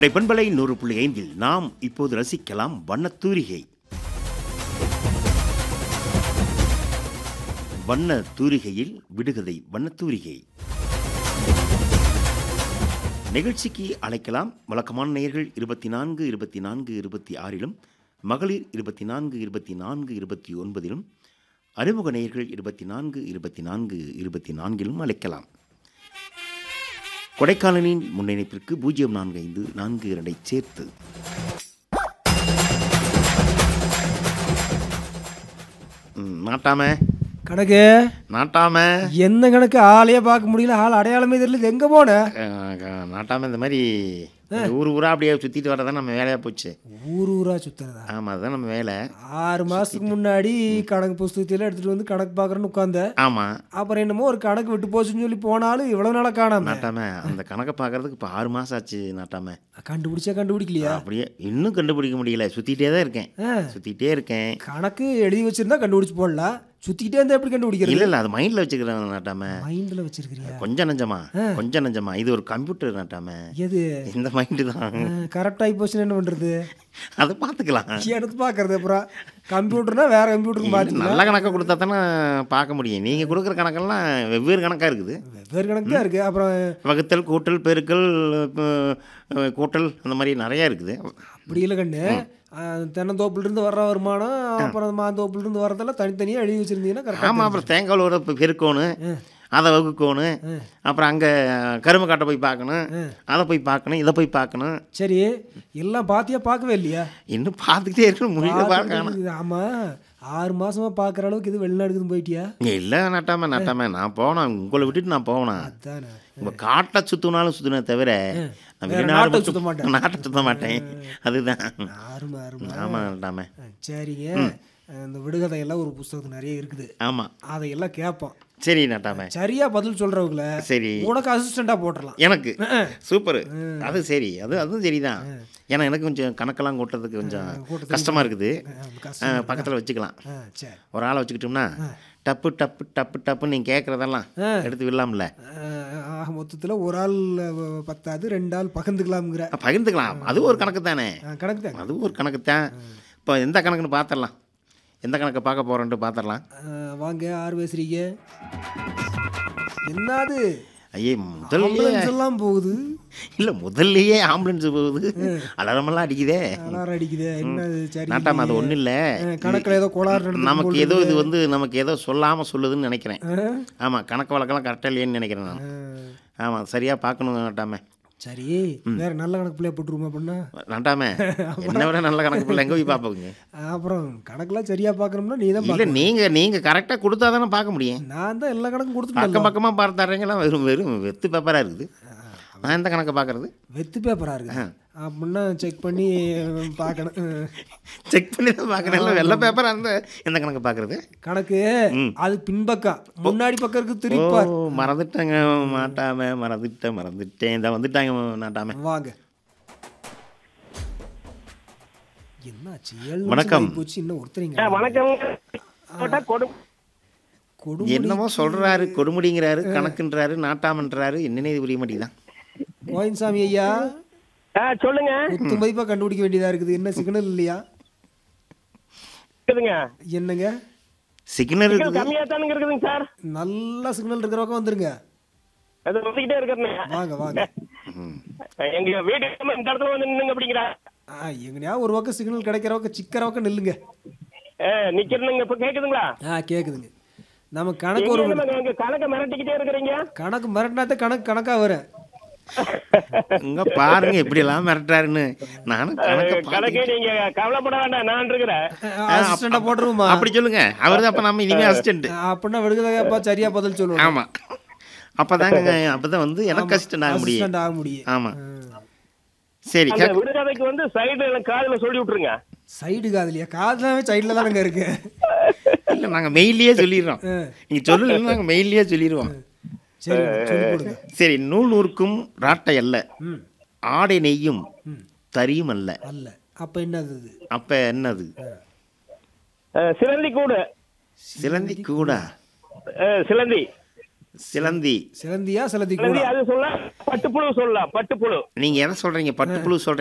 பண்பலை நூறு புள்ளி ஐந்தில் நாம் இப்போது ரசிக்கலாம் வண்ணத்தூரிகை வண்ண தூரிகையில் விடுகதை வண்ணத்தூரிகை நிகழ்ச்சிக்கு அழைக்கலாம் வழக்கமான நேயர்கள் இருபத்தி நான்கு இருபத்தி நான்கு இருபத்தி ஆறிலும் மகளிர் இருபத்தி நான்கு இருபத்தி நான்கு இருபத்தி ஒன்பதிலும் அறிமுக நேயர்கள் இருபத்தி நான்கு இருபத்தி நான்கு இருபத்தி நான்கிலும் அழைக்கலாம் கொடைக்கானலின் முன்னிணைப்பிற்கு பூஜ்ஜியம் நான்கு ஐந்து நான்கு இரண்டை சேர்த்து ம், நாட்டாம கணக்கு நாட்டாம என்ன கணக்கு ஆளையே பார்க்க முடியல ஆள் அடையாளமே தெரியல இது எங்க போன அஹ், க- நாட்டாம இந்த மாதிரி இந்த ஊர் ஊரா அப்படியே சுத்திட்டு வரதான் நம்ம வேலையா போச்சு ஊர் ஊரா சுத்துறதா ஆமா அதுதான் நம்ம வேலை ஆறு மாசத்துக்கு முன்னாடி கணக்கு புஸ்தகத்தையெல்லாம் எடுத்துட்டு வந்து கணக்கு பார்க்கறேன்னு உட்காந்த ஆமா அப்புறம் என்னமோ ஒரு கணக்கு விட்டு போச்சுன்னு சொல்லி போனாலும் இவ்வளவு நாளா காணாம நாட்டாம அந்த கணக்கை பார்க்கறதுக்கு இப்போ ஆறு மாசம் ஆச்சு நாட்டாம கண்டுபிடிச்சா கண்டுபிடிக்கலையா அப்படியே இன்னும் கண்டுபிடிக்க முடியல சுத்திட்டே தான் இருக்கேன் ஆ, சுத்திட்டே இருக்கேன் கணக்கு எழுதி வச்சிருந்தா கண்டுபிடிச்சு போடலாம் சுத்திக்கிட்டே இருந்தா எப்படி கண்டுபிடிக்கிறது இல்ல இல்ல அது மைண்ட்ல வச்சுக்கிறேன் நாட்டாம மைண்ட்ல வச்சிருக்கிறியா கொஞ்சம் நஞ்சமா கொஞ்சம் நஞ்சமா இது ஒரு கம்ப்யூட்டர் நாட்டாம எது இந்த மைண்டு தான் கரெக்ட் ஆகி போச்சுன்னா என்ன பண்றது அதை பார்த்துக்கலாம் எடுத்து பார்க்கறது அப்புறம் கம்ப்யூட்டர்னா வேற கம்ப்யூட்டருக்கு மாற்றி நல்ல கணக்கை கொடுத்தா தானே பார்க்க முடியும் நீங்கள் கொடுக்குற கணக்கெல்லாம் வெவ்வேறு கணக்காக இருக்குது வெவ்வேறு கணக்கு தான் இருக்கு அப்புறம் வகுத்தல் கூட்டல் பெருக்கல் அஹ், கூட்டல் அந்த மாதிரி நிறையா இருக்குது அப்படி இல்லை கண்ணு அஹ், தென்னந்தோப்புல இருந்து வர்ற வருமானம் அப்புறம் மாந்தோப்புல இருந்து வரதெல்லாம் தனித்தனியாக எழுதி வச்சிருந்தீங்கன்னா கரெக்டாக ஆமாம் அப்புறம் தேங்காய் ஒரு பெருக்கணும் அதை வகுக்கணும் அப்புறம் அங்கே கரும்பு காட்டை போய் பார்க்கணும் அதை போய் பார்க்கணும் இதை போய் பார்க்கணும் சரி எல்லாம் பாத்தியா பார்க்கவே இல்லையா இன்னும் பார்த்துக்கிட்டே இருக்கணும் முடியல பார்க்கணும் பார்த்துட்டு ஆமா ஆறு மாசமா பார்க்குற அளவுக்கு இது வெளிநாடுக்குன்னு போயிட்டியா இல்லை நட்டாம நட்டாம நான் போனேன் உங்களை விட்டுட்டு நான் போனேன் அதானே உங்கள் காட்டை சுற்றினாலும் சுற்றினே தவிர நான் வேற வெளிநாடு நாட்டை மட்டும் சுத்த மாட்டேன். நாட்டை சுத்த மாட்டேன் அதுதான் ஆறுமா ஆறுமா ஆமாம் நட்டாம சரிங்க இந்த விடுகதையெல்லாம் ஒரு புஸ்தகத்துக்கு நிறைய இருக்குது ஆமாம் அதையெல்லாம் கேட்போம் சரி நட்டாம சரியா பதில் சொல்றவங்கள சரி உனக்கு அசிஸ்டண்டா போட்டுடலாம் எனக்கு சூப்பர் அது சரி அது அதுவும் சரிதான் ஏன்னா எனக்கு கொஞ்சம் கணக்கெல்லாம் கூட்டுறதுக்கு கொஞ்சம் கஷ்டமாக இருக்குது கஷ்டம் பக்கத்தில் வச்சுக்கலாம் ஆ, சரி ஒரு ஆளை வச்சுக்கிட்டோம்னா டப்பு டப்பு டப்பு டப்புன்னு நீங்கள் கேட்குறதெல்லாம் எடுத்து விடலாம்ல ஆஹ் ஆக மொத்தத்தில் ஒரு ஆள் அஹ், பத்தாது ரெண்டு ஆள் பகிர்ந்துக்கலாம்ங்கிற அஹ் பகிர்ந்துக்கலாம் அது ஒரு கணக்கு தானே ஆஹ் கணக்கு தான் அதுவும் ஒரு கணக்கு தான் இப்போ எந்த கணக்குன்னு பார்த்துடலாம் எந்த கணக்கை பார்க்க போகிறோன்ட்டு பார்த்துடலாம் ஆஹ் வாங்க ஆறு பேசுறீங்க என்னது ஐயே முதல்லையே ஆம்புலன்ஸ் எல்லாம் போகுது இல்லை முதல்லையே ஆம்புலன்ஸ் போகுது அலாரமெல்லாம் அடிக்குதே அலாரம் அடிக்குது என்ன இது சரி நாட்டாம அது ஒன்றும் இல்லை ஆஹ் கணக்குல ஏதோ கோளாறு நடந்து நமக்கு ஏதோ இது வந்து நமக்கு ஏதோ சொல்லாமல் சொல்லுதுன்னு நினைக்கிறேன் ஆஹ் ஆமாம் கணக்கு வழக்கெல்லாம் கரெக்டாக இல்லையேன்னு நினைக்கிறேன் நான் ஆஹ் ஆமாம் சரியாக பார்க்கணும் நாட்டாம சரி வேற நல்ல கணக்கு பிள்ளைய போட்டுருமா அப்படின்னா நாட்டாம என்ன விட நல்ல கணக்கு பிள்ளை எங்கே போய் பார்ப்போங்க அப்புறம் கணக்கெல்லாம் சரியா பார்க்கணும்னா நீ தான் இல்லை நீங்கள் நீங்கள் கரெக்டாக கொடுத்தா தானே பார்க்க முடியும் நான் தான் எல்லா கணக்கும் கொடுத்துட்டேன் பக்கம் பக்கமாக பார்த்தாரங்கெல்லாம் வெறும் வெறும் வெத்து பேப்பராக இருக்குது நான் எந்த கணக்கை பார்க்குறது வெத்து பேப்பரா இருக்கு அப்படின்னா செக் பண்ணி பார்க்கணும் ஆஹ் செக் பண்ணி தான் பார்க்குறேன் வெள்ளை பேப்பராக இருந்தால் எந்த கணக்கு பார்க்குறது கணக்கு அது பின்பக்கம் முன்னாடி பக்கம் இருக்கு ஓ திருப்பார் மறந்துட்டேங்க மாட்டாம மறந்துட்டேன் மறந்துட்டேன் இந்த வந்துட்டாங்க நாட்டாம வாங்க என்னாச்சு ஏழு வணக்கம். நிமிஷம் போச்சு இன்னும் ஒருத்தரிங்க வணக்கம் போட்டா கொடு கொடுமுடி என்னமோ சொல்றாரு கொடுமுடிங்கிறாரு கணக்குன்றாரு நாட்டாமன்றாரு என்னன்னே இது புரிய மாட்டேங்குதான் கோயின்சாமி ஐயா ஆ சொல்லுங்க குத்து மதிப்பா கண்டுபிடிக்க வேண்டியதா இருக்குது என்ன சிக்னல் இல்லையா இருக்குதுங்க என்னங்க சிக்னல் இருக்குது கம்மியா தானுங்க இருக்குதுங்க சார் நல்ல சிக்னல் இருக்கிற பக்கம் வந்துருங்க அது வந்துகிட்டே இருக்கிறேங்க வாங்க வாங்க ம். எங்க வீட்டு இந்த இடத்துல வந்து நின்னுங்க அப்படிங்கிறா ஆ எங்கனையா ஒரு பக்கம் சிக்னல் கிடைக்கிற பக்கம் சிக்கிற பக்கம் நில்லுங்க நிக்கிறனுங்க இப்ப கேக்குதுங்களா ஆ கேக்குதுங்க நம்ம கணக்கு ஒரு எங்க நம்ம எங்க கணக்க மிரட்டிக்கிட்டே இருக்கிறீங்க கணக்கு மிரட்டினாத்த கணக்கு கணக்கா வரும் இங்க பாருங்க எப்படி எல்லாம் மிரட்டுறாருன்னு நானும் கணக்க கணக்கு நீங்க கவலைப்பட வேண்டாம் நான் இருக்கிறேன் அசிஸ்டண்டா போட்டுருவோமா அப்படி சொல்லுங்க அவரு அப்ப நம்ம இனிமே அசிஸ்டன்ட் அப்படின்னா விடுதலைப்பா சரியா பதில் சொல்லுவோம் ஆமா அப்பதாங்க அப்பதான் வந்து எனக்கு அசிஸ்டன்ட் ஆக முடியும் அசிஸ்டன்ட் ஆக முடியும் ஆமா சரி அந்த கேக்க- விடுகதைக்கு வந்து சைடு காதுல சொல்லி விட்டுருங்க சைடு காதுலையா காதுலாவே சைடுல தானங்க இருக்கு இல்ல நாங்க மெயிலே சொல்லிடுறோம் நீங்க சொல்லல நாங்க மெயிலே சொல்லிடுவோம் சரி சொல்லி கொடுங்க சரி நூல் நூறுக்கும் ராட்டை அல்ல ம் ஆடை நெய்யும் ம் தரியும் அல்ல அல்ல அப்ப என்னது இது அப்ப என்னது அஹ், சிலந்தி கூடு சிலந்தி கூடா அஹ், சிலந்தி சிலந்தி சிலந்தியா சிலந்தி சிலந்தி கூட அது சொல்லலாம் பட்டுப்புழு சொல்லலாம் பட்டுப்புழு நீங்க எதை சொல்றீங்க பட்டுப்புழு சொல்றீங்க